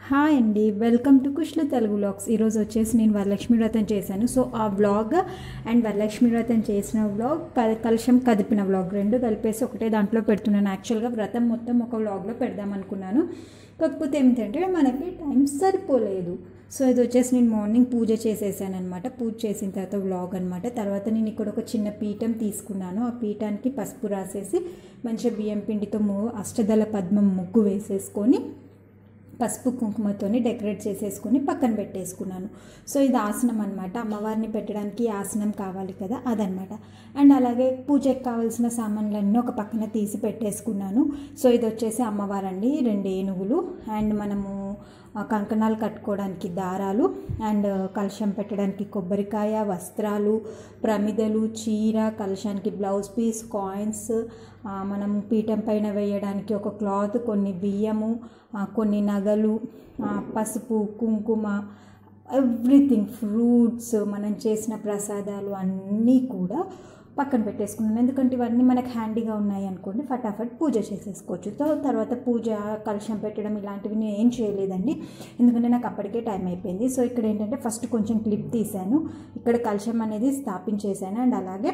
hi అండి welcome to Kushla Telugu vlogs ఈరోజు వచ్చేసి నేను వరలక్ష్మి వ్రతం చేశాను సో ఆ వ్లాగ్ అండ్ వరలక్ష్మి వ్రతం చేసిన వ్లాగ్ క- కలశం కదిపిన వ్లాగ్ రెండు కలిపేసి ఒకటే దాంట్లో పెడుతున్నాను యాక్చువల్గా వ్రతం మొత్తం ఒక వ్లాగ్లో పెడదాం అనుకున్నాను కాకపోతే ఏమిటంటే మనకి టైం సరిపోలేదు సో ఇది వచ్చేసి నేను మార్నింగ్ పూజ చేసేసాను అనమాట పూజ చేసిన తర్వాత వ్లాగ్ అనమాట తర్వాత నేను ఇక్కడ ఒక చిన్న పీఠం తీసుకున్నాను ఆ పీఠానికి పసుపు రాసేసి మంచిగా బియ్యం పిండితో ము అష్టదళ పద్మం ముగ్గు వేసేసుకొని పసుపు కుంకుమతోని డెకరేట్ చేసేసుకొని పక్కన పెట్టేసుకున్నాను సో ఇది ఆసనం అనమాట అమ్మవారిని పెట్టడానికి ఈ ఆసనం కావాలి కదా అదనమాట అండ్ అలాగే పూజకి కావాల్సిన సామాన్లన్నీ ఒక పక్కన తీసి పెట్టేసుకున్నాను సో ఇది వచ్చేసి అమ్మవారండి రెండు ఏనుగులు అండ్ మనము ఆ, కంకణాలు కట్టుకోవడానికి దారాలు అండ్ కలశం పెట్టడానికి కొబ్బరికాయ వస్త్రాలు ప్రమిదలు చీర కలశానికి బ్లౌజ్ పీస్ కాయిన్స్ ఆ, మనం పీఠం పైన వేయడానికి ఒక క్లాత్ కొన్ని బియ్యము ఆ, కొన్ని నగలు ఆ, పసుపు కుంకుమ ఎవ్రీథింగ్ ఫ్రూట్స్ మనం చేసిన ప్రసాదాలు అన్నీ కూడా పక్కన పెట్టేసుకున్నాను ఎందుకంటే ఇవన్నీ మనకు హ్యాండీగా ఉన్నాయి అనుకోండి ఫటాఫట్ పూజ చేసేసుకోవచ్చు తో తర్వాత పూజ కలశం పెట్టడం ఇలాంటివి నేను ఏం చేయలేదండి ఎందుకంటే నాకు అప్పటికే టైం అయిపోయింది సో ఇక్కడ ఏంటంటే ఫస్ట్ కొంచెం క్లిప్ తీశాను ఇక్కడ కలశం అనేది స్థాపించేశాను అండ్ అలాగే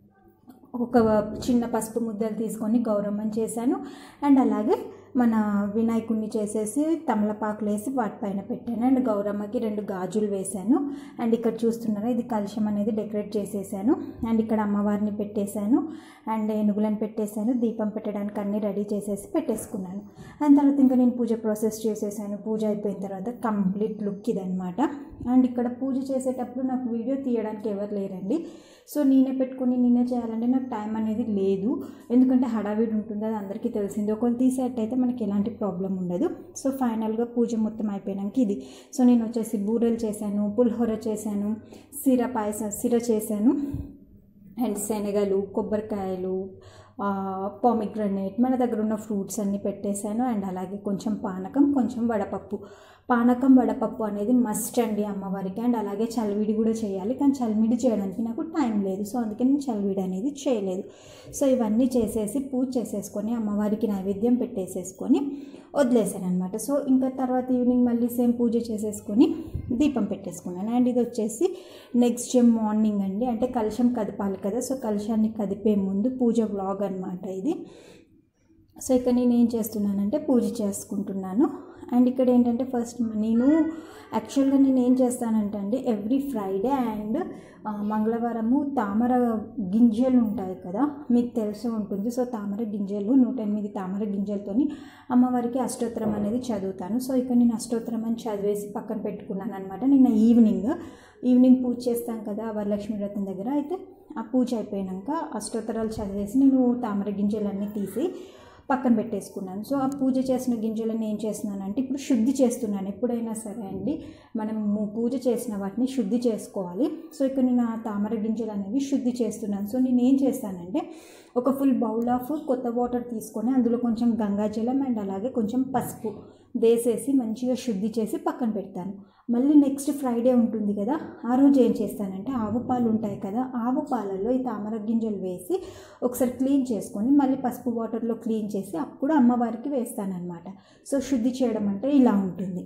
ఒక చిన్న పసుపు ముద్దలు తీసుకొని గౌరమ్మని చేశాను అండ్ అలాగే మన వినాయకుడిని చేసేసి తమలపాకులు వేసి వాటిపైన పెట్టాను అండ్ గౌరమ్మకి రెండు గాజులు వేశాను అండ్ ఇక్కడ చూస్తున్నారా ఇది కలశం అనేది డెకరేట్ చేసేసాను అండ్ ఇక్కడ అమ్మవారిని పెట్టేశాను అండ్ ఏనుగులను పెట్టేశాను దీపం పెట్టడానికి అన్నీ రెడీ చేసేసి పెట్టేసుకున్నాను అండ్ తర్వాత ఇంకా నేను పూజ ప్రాసెస్ చేసేసాను పూజ అయిపోయిన తర్వాత కంప్లీట్ లుక్ ఇదనమాట అండ్ ఇక్కడ పూజ చేసేటప్పుడు నాకు వీడియో తీయడానికి ఎవరు లేరండి సో నేనే పెట్టుకొని నేనే చేయాలంటే నాకు టైం అనేది లేదు ఎందుకంటే హడావిడి ఉంటుంది అది అందరికీ తెలిసింది ఒకవేళ తీసేటైతే మనకి ఎలాంటి ప్రాబ్లం ఉండదు సో ఫైనల్గా పూజ మొత్తం అయిపోయినాక ఇది సో నేను వచ్చేసి బూరెలు చేశాను పులిహోర చేశాను సిర పాయసం సిర చేశాను అండ్ శనగలు కొబ్బరికాయలు పామిగ్రనేట్ మన దగ్గర ఉన్న ఫ్రూట్స్ అన్నీ పెట్టేశాను అండ్ అలాగే కొంచెం పానకం కొంచెం వడపప్పు పానకం వడపప్పు అనేది మస్ట్ అండి అమ్మవారికి అండ్ అలాగే చలివిడి కూడా చేయాలి కానీ చలివిడి చేయడానికి నాకు టైం లేదు సో అందుకే నేను చలివిడి అనేది చేయలేదు సో ఇవన్నీ చేసేసి పూజ చేసేసుకొని అమ్మవారికి నైవేద్యం పెట్టేసేసుకొని వదిలేసాను అనమాట సో ఇంకా తర్వాత ఈవినింగ్ మళ్ళీ సేమ్ పూజ చేసేసుకొని దీపం పెట్టేసుకున్నాను అండ్ ఇది వచ్చేసి నెక్స్ట్ డే మార్నింగ్ అండి అంటే కలశం కదపాలి కదా సో కలశాన్ని కదిపే ముందు పూజ వ్లాగ్ అనమాట ఇది సో ఇక్కడ నేను ఏం చేస్తున్నానంటే పూజ చేసుకుంటున్నాను అండ్ ఇక్కడ ఏంటంటే ఫస్ట్ నేను యాక్చువల్గా నేను ఏం చేస్తానంటే అండి ఎవ్రీ ఫ్రైడే అండ్ ఆ, మంగళవారము తామర గింజలు ఉంటాయి కదా మీకు తెలిసి ఉంటుంది సో తామర గింజలు నూట ఎనిమిది తామర గింజలతోని అమ్మవారికి అష్టోత్తరం అనేది చదువుతాను సో ఇక్కడ నేను అష్టోత్తరం అని చదివేసి పక్కన పెట్టుకున్నాను అనమాట నిన్న ఈవినింగ్ ఈవినింగ్ పూజ చేస్తాం కదా వరలక్ష్మి వ్రతం దగ్గర అయితే ఆ పూజ అయిపోయాక అష్టోత్తరాలు చదివేసి నేను తామర గింజలన్నీ తీసి పక్కన పెట్టేసుకున్నాను సో ఆ పూజ చేసిన గింజలను ఏం చేస్తున్నానంటే ఇప్పుడు శుద్ధి చేస్తున్నాను ఎప్పుడైనా సరే అండి మనం పూజ చేసిన వాటిని శుద్ధి చేసుకోవాలి సో ఇక్కడ నేను ఆ తామర గింజలు అనేవి శుద్ధి చేస్తున్నాను సో నేను ఏం చేస్తానంటే ఒక ఫుల్ బౌల్ ఆఫ్ కొత్త వాటర్ తీసుకొని అందులో కొంచెం గంగాజలం అండ్ అలాగే కొంచెం పసుపు వేసేసి మంచిగా శుద్ధి చేసి పక్కన పెడతాను మళ్ళీ నెక్స్ట్ ఫ్రైడే ఉంటుంది కదా ఆ రోజు ఏం చేస్తానంటే ఆవు పాలు ఉంటాయి కదా ఆవు పాలల్లో ఈ తామర గింజలు వేసి ఒకసారి క్లీన్ చేసుకొని మళ్ళీ పసుపు వాటర్లో క్లీన్ చేసి అప్పుడు అమ్మవారికి వేస్తానన్నమాట సో శుద్ధి చేయడం అంటే ఇలా ఉంటుంది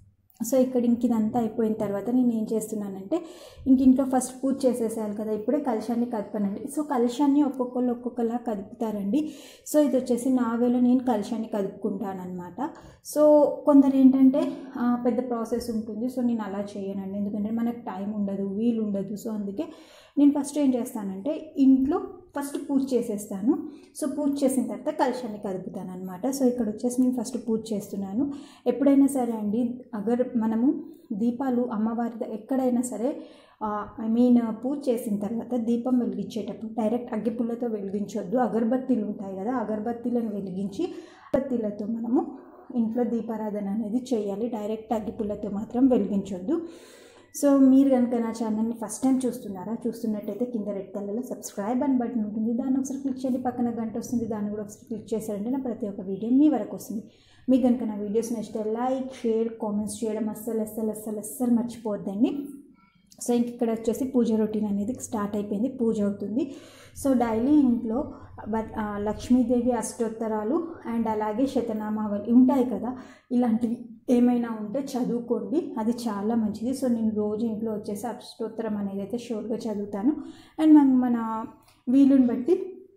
సో ఇక్కడ ఇంక ఇదంతా అయిపోయిన తర్వాత నేను ఏం చేస్తున్నానంటే ఇంక ఇంట్లో ఫస్ట్ పూజ చేసేసాను కదా ఇప్పుడే కలశాన్ని కదపనండి సో కలశాన్ని ఒక్కొక్కరు ఒక్కొక్కలా కదుపుతారండి సో ఇది వచ్చేసి నా వేలో నేను కలశాన్ని కదుపుకుంటానమాట సో కొందరు ఏంటంటే ఆ, పెద్ద ప్రాసెస్ ఉంటుంది సో నేను అలా చేయనండి ఎందుకంటే మనకు టైం ఉండదు వీలు ఉండదు సో అందుకే నేను ఫస్ట్ ఏం చేస్తానంటే ఇంట్లో ఫస్ట్ పూజ చేసేస్తాను సో పూజ చేసిన తర్వాత కలశాన్ని కదుపుతాను అనమాట సో ఇక్కడ వచ్చేసి నేను ఫస్ట్ పూజ చేస్తున్నాను ఎప్పుడైనా సరే అండి అగర్ మనము దీపాలు అమ్మవారి ద- ఎక్కడైనా సరే ఐ మీన్ పూజ చేసిన తర్వాత దీపం వెలిగించేటప్పుడు డైరెక్ట్ అగ్గిపుల్లతో వెలిగించొద్దు అగరబత్తీలు ఉంటాయి కదా అగరబత్తీలను వెలిగించి అగరబత్తీలతో మనము ఇంట్లో దీపారాధన అనేది చేయాలి డైరెక్ట్ అగ్గిపుల్లతో మాత్రం వెలిగించొద్దు సో మీరు కనుక నా ఛానల్ని ఫస్ట్ టైం చూస్తున్నారా చూస్తున్నట్టయితే కింద రెడ్ కలర్లో సబ్స్క్రైబ్ అని బటన్ ఉంటుంది దాన్ని ఒకసారి క్లిక్ చేయండి పక్కన గంట వస్తుంది దాన్ని కూడా ఒకసారి క్లిక్ చేశారంటే నా ప్రతి ఒక్క వీడియో మీ వరకు వస్తుంది మీకు కనుక నా వీడియోస్ నచ్చితే లైక్ షేర్ కామెంట్స్ చేయడం అస్సలు అస్సలు అస్సలు అస్సలు మర్చిపోవద్దండి సో ఇంక ఇక్కడ వచ్చేసి పూజ రొటీన్ అనేది స్టార్ట్ అయిపోయింది పూజ అవుతుంది సో డైలీ ఇంట్లో వ- ఆ, లక్ష్మీదేవి అష్టోత్తరాలు అండ్ అలాగే శతనామావళి ఉంటాయి కదా ఇలాంటివి ఏమైనా ఉంటే చదువుకోండి అది చాలా మంచిది సో నేను రోజు ఇంట్లో వచ్చేసి అష్టోత్తరం అనేది అయితే షోర్గా చదువుతాను అండ్ మన మన వీలుని బట్టి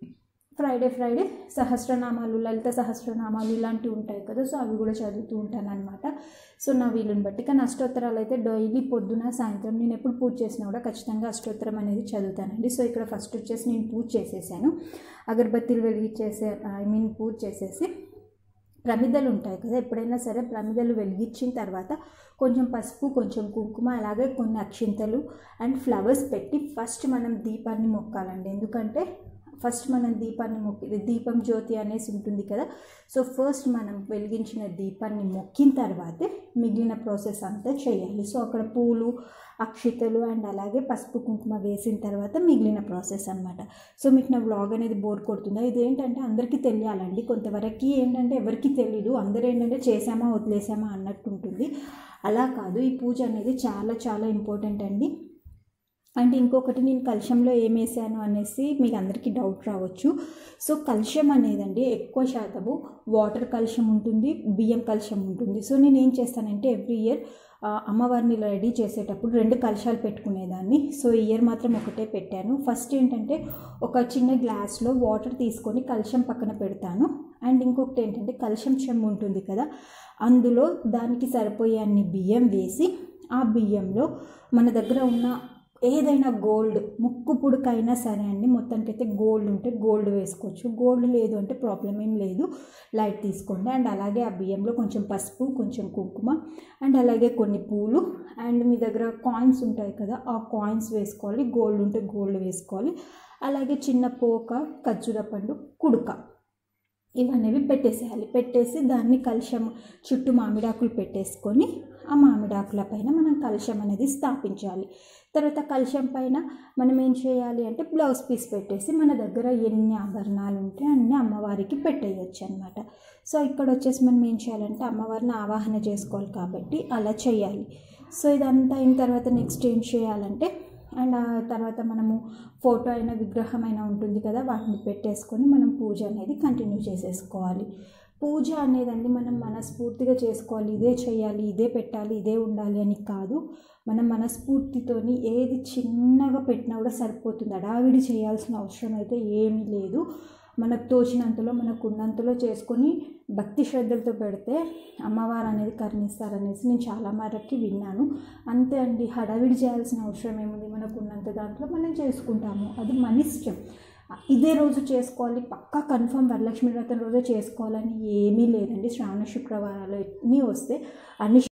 ఫ్రైడే ఫ్రైడే సహస్రనామాలు లలిత సహస్రనామాలు ఇలాంటివి ఉంటాయి కదా సో అవి కూడా చదువుతూ ఉంటాను అనమాట సో నా వీలుని బట్టి కానీ అష్టోత్తరాలు అయితే డైలీ పొద్దున సాయంత్రం నేను ఎప్పుడు పూజ చేసినా కూడా ఖచ్చితంగా అష్టోత్తరం అనేది చదువుతానండి సో ఇక్కడ ఫస్ట్ వచ్చేసి నేను పూజ చేసేసాను అగరబత్తీలు వెలిగించేసే ఐ మీన్ పూజ చేసేసి ప్రమిదలు ఉంటాయి కదా ఎప్పుడైనా సరే ప్రమిదలు వెలిగించిన తర్వాత కొంచెం పసుపు కొంచెం కుంకుమ అలాగే కొన్ని అక్షింతలు అండ్ ఫ్లవర్స్ పెట్టి ఫస్ట్ మనం దీపాన్ని మొక్కాలండి ఎందుకంటే ఫస్ట్ మనం దీపాన్ని మొక్కి దీపం జ్యోతి అనేసి ఉంటుంది కదా సో ఫస్ట్ మనం వెలిగించిన దీపాన్ని మొక్కిన తర్వాతే మిగిలిన ప్రాసెస్ అంతా చేయాలి సో అక్కడ పూలు అక్షితలు అండ్ అలాగే పసుపు కుంకుమ వేసిన తర్వాత మిగిలిన ప్రాసెస్ అనమాట సో మీకు నా వ్లాగ్ అనేది బోర్ కొడుతుందా ఇది ఏంటంటే అందరికీ తెలియాలండి కొంతవరకు ఏంటంటే ఎవరికి తెలియదు అందరూ ఏంటంటే చేసామా వదిలేసామా అన్నట్టు ఉంటుంది అలా కాదు ఈ పూజ అనేది చాలా చాలా ఇంపార్టెంట్ అండి అండ్ ఇంకొకటి నేను కలుషంలో ఏం వేసాను అనేసి మీకు అందరికీ డౌట్ రావచ్చు సో కలుషం అనేదండి ఎక్కువ శాతము వాటర్ కలుషం ఉంటుంది బియ్యం కలుషం ఉంటుంది సో నేను ఏం చేస్తానంటే ఎవ్రీ ఇయర్ అమ్మవారిని రెడీ చేసేటప్పుడు రెండు కలశాలు పెట్టుకునేదాన్ని సో ఈ ఇయర్ మాత్రం ఒకటే పెట్టాను ఫస్ట్ ఏంటంటే ఒక చిన్న గ్లాస్లో వాటర్ తీసుకొని కలుషం పక్కన పెడతాను అండ్ ఇంకొకటి ఏంటంటే కలుషం చెమ్ము ఉంటుంది కదా అందులో దానికి సరిపోయే అన్ని బియ్యం వేసి ఆ బియ్యంలో మన దగ్గర ఉన్న ఏదైనా గోల్డ్ ముక్కు పుడకైనా సరే అండి మొత్తానికైతే గోల్డ్ ఉంటే గోల్డ్ వేసుకోవచ్చు గోల్డ్ లేదు అంటే ప్రాబ్లం ఏం లేదు లైట్ తీసుకోండి అండ్ అలాగే ఆ బియ్యంలో కొంచెం పసుపు కొంచెం కుంకుమ అండ్ అలాగే కొన్ని పూలు అండ్ మీ దగ్గర కాయిన్స్ ఉంటాయి కదా ఆ కాయిన్స్ వేసుకోవాలి గోల్డ్ ఉంటే గోల్డ్ వేసుకోవాలి అలాగే చిన్న పోక ఖర్జూర పండు కుడుక ఇవనేవి పెట్టేసేయాలి పెట్టేసి దాన్ని కలుషం చుట్టూ మామిడాకులు పెట్టేసుకొని ఆ మామిడాకుల పైన మనం కలుషం అనేది స్థాపించాలి తర్వాత కలుషం పైన మనం ఏం చేయాలి అంటే బ్లౌజ్ పీస్ పెట్టేసి మన దగ్గర ఎన్ని ఆభరణాలు ఉంటే అన్ని అమ్మవారికి పెట్టేయచ్చు అనమాట సో ఇక్కడ వచ్చేసి మనం ఏం చేయాలంటే అమ్మవారిని ఆవాహన చేసుకోవాలి కాబట్టి అలా చేయాలి సో ఇదంతా అయిన తర్వాత నెక్స్ట్ ఏం చేయాలంటే అండ్ ఆ తర్వాత మనము ఫోటో అయినా విగ్రహం అయినా ఉంటుంది కదా వాటిని పెట్టేసుకొని మనం పూజ అనేది కంటిన్యూ చేసేసుకోవాలి పూజ అనేదండి మనం మనస్ఫూర్తిగా చేసుకోవాలి ఇదే చేయాలి ఇదే పెట్టాలి ఇదే ఉండాలి అని కాదు మనం మనస్ఫూర్తితోని ఏది చిన్నగా పెట్టినా కూడా సరిపోతుంది అడావిడి చేయాల్సిన అవసరం అయితే ఏమీ లేదు మనకు తోచినంతలో మనకు ఉన్నంతలో చేసుకొని భక్తి శ్రద్ధలతో పెడితే అమ్మవారు అనేది కరుణిస్తారనేసి నేను చాలా మరకి విన్నాను అంతే అండి హడావిడి చేయాల్సిన అవసరం ఏముంది మనకు ఉన్నంత దాంట్లో మనం చేసుకుంటాము అది మన ఇష్టం ఇదే రోజు చేసుకోవాలి పక్కా కన్ఫర్మ్ వరలక్ష్మి వ్రతం రోజే చేసుకోవాలని ఏమీ లేదండి శ్రావణ శుక్రవారాలు అన్నీ వస్తే అన్ని